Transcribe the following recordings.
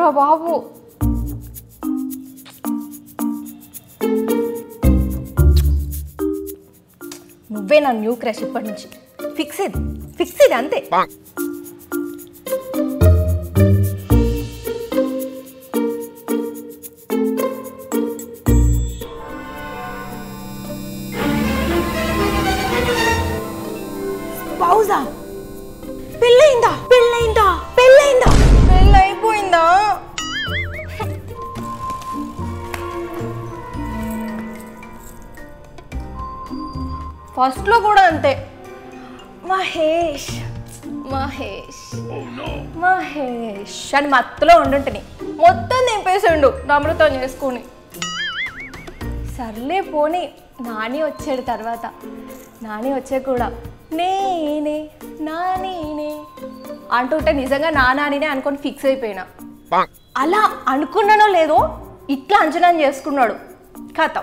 రా బాబు నువ్వే నా న్యూ క్రష్ ఇప్పటి నుంచి ఫిక్స్ ఇది ఫిక్స్ ఇది అంతే పౌజా పెళ్ళయిందా పెళ్ళయిందా పెళ్ళయిందా పెళ్ళైపోయిందా ఫస్ట్లో కూడా అంతే మహేష్ మహేష్ మహేష్ అని మత్తులో ఉండుంటని మొత్తం నింపేసిండు నమ్రతం చేసుకుని సర్లే పోనీ నాని వచ్చాడు తర్వాత నాని వచ్చే కూడా నేనే నా నేనే అంటుంటే నిజంగా నా నానినే అనుకొని ఫిక్స్ అయిపోయినా అలా అనుకున్నానో లేదో ఇట్లా అంచనా చేసుకున్నాడు కథ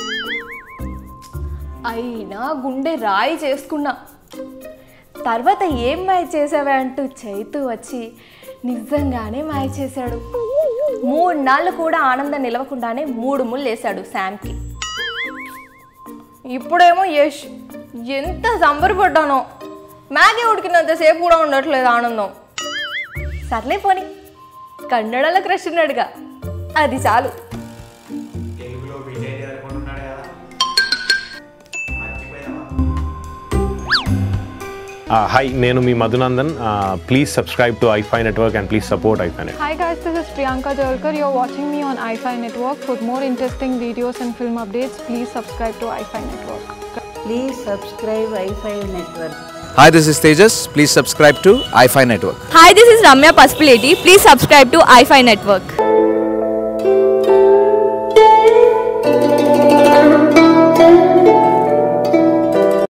అయినా గుండె రాయి చేసుకున్నా తర్వాత ఏం మాయ చేసావే అంటూ చైతు వచ్చి నిజంగానే మాయ చేశాడు మూడు నాళ్ళు కూడా ఆనందం నిలవకుండానే మూడు ముళ్ళు వేశాడు శామ్కి ఇప్పుడేమో యష్ ఎంత సంబరపడ్డానో మ్యాగీ ఉడికినంతసేపు కూడా ఉండట్లేదు ఆనందం సర్లే పోని కన్నడలో క్రష్ ఉన్నాడుగా అది చాలు తెలుగులో విజయ్ దేవరకొండ ఉన్నాడు కదా మర్చిపోయినావా హాయ్ నేను మీ మధునందన్ ప్లీజ్ సబ్స్క్రైబ్ టు ఐఫై నెట్వర్క్ అండ్ ప్లీజ్ సపోర్ట్ ఐఫై net Hi guys, this is Priyanka Jalkar. You're watching me on iFi Network. For more interesting videos and film updates, please subscribe to iFi Network. Please subscribe Wi-Fi network. Hi, this is Tejas. Please subscribe to iFi Network. Hi, this is Ramya Paspaleti. Please subscribe to iFi Network.